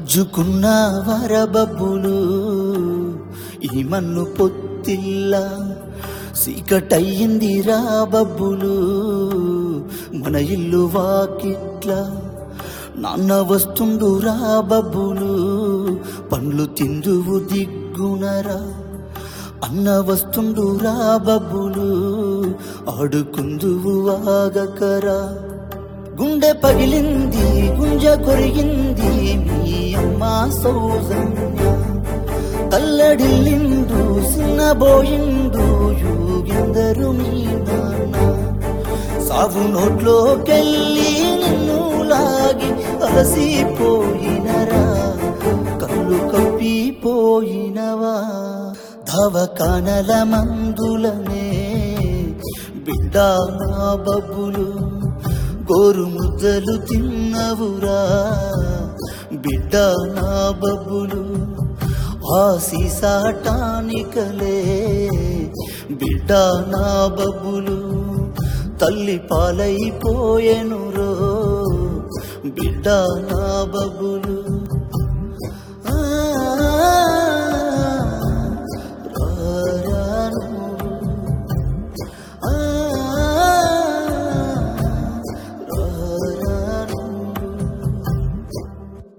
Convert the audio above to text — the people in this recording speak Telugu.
గుంజుకున్న వరబబ్బులు ఈ మన్ను పొత్తిల్ల సీకటయ్యింది రా బబ్బులు మన ఇల్లు వాకిట్ల నాన్న వస్తుండు రా బబ్బులు పండ్లు తిందువు దిగ్గునరా అన్న వస్తుండు రా బబ్బులు ఆడుకుందువు ఆగకరా గుండె పగిలింది గుంజ కొరిగింది మీ అమ్మ సౌజన్య తల్లడిల్లిండు సిన్నబోయిండు యుగెందరు మీ నాన్న సాగు నోట్లోకెళ్ళి నిన్ను లాగి అలసిపోయినరా కళ్ళు కప్పిపోయినవా ధవకానల మందులనే బిడ్డ నా బబ్బులు గోరు ముద్దలు తిన్నవురా బిడ్డ నా బబ్బులు ఆశీసాటానికలే బిడ్డ నా బబ్బులు తల్లి పాలైపోయెనురో బిడ్డ నా బబ్బులు